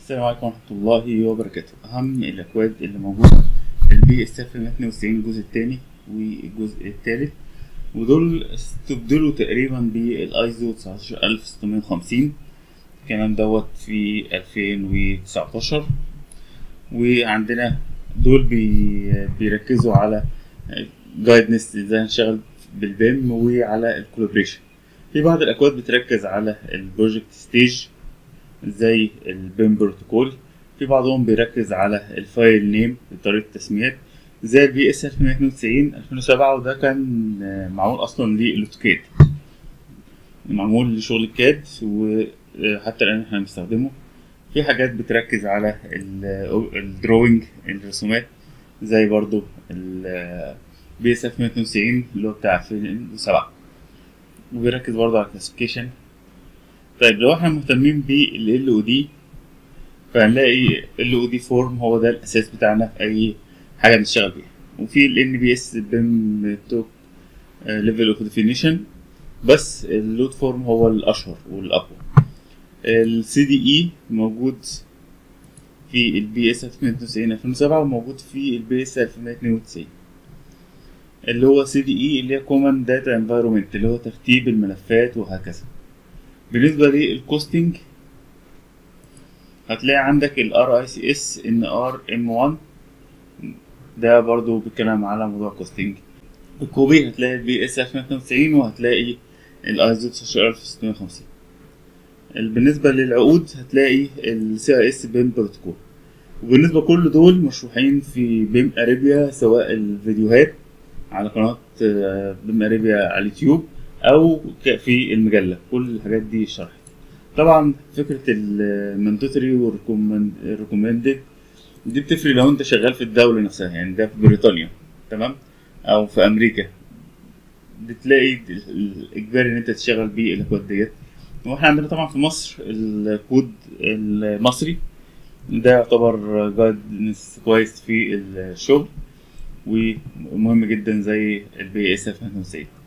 السلام عليكم ورحمة الله وبركاته أهم الأكواد اللي موجودة البي اس اف 192 الجزء التاني والجزء التالت ودول استبدلوا تقريبا بالايزو 19650 الكلام دوت في 2019 وعندنا دول بي بيركزوا على جايدنس ازاي نشتغل بالبيم وعلى الكولابريشن في بعض الاكواد بتركز على البروجكت ستيج زي البيم بروتوكول في بعضهم بيركز على الفايل نيم بطريقه التسميات زي البي اس 2092 2007 وده كان معمول اصلا للاوتوكاد معمول لشغل الكاد وحتى الان احنا بنستخدمه في حاجات بتركز على الدروينج الرسومات زي برضو البي اس اف 192 اللي هو بتاع 2007 وبيركز برضو على الكلاسيفيكيشن طيب لو احنا مهتمين بال او دي فهنلاقي ال او دي فورم هو ده الاساس بتاعنا في اي حاجه بنشتغل بيها وفي ال ان بي اس بيم توك ليفل اوف ديفينيشن بس اللود فورم هو الاشهر والاقوى السي دي اي موجود في البي اس 2092 2007 وموجود في البي اس 2092 اللي هو سي دي اي اللي هي كومن داتا انفايرمنت اللي هو ترتيب الملفات وهكذا بالنسبه للكوستنج هتلاقي عندك الار اي سي اس ان ار ام 1 ده برضو بيتكلم على موضوع كوستنج الكوبي هتلاقي البي اس 2092 وهتلاقي الايزو 19650 بالنسبه للعقود هتلاقي السي اي اس بيم بروتوكول وبالنسبه كل دول مشروحين في بيم اريبيا سواء الفيديوهات على قناه بيم اريبيا على اليوتيوب او في المجله كل الحاجات دي شرحت طبعا فكره الماندوتري والريكومندد دي بتفرق لو انت شغال في الدوله نفسها يعني ده في بريطانيا تمام او في امريكا بتلاقي الاجباري ان انت تشتغل بيه الاكواد ديت واحنا عندنا طبعا في مصر الكود المصري ده يعتبر جايدنس كويس في الشغل ومهم جدا زي البي اس اف 92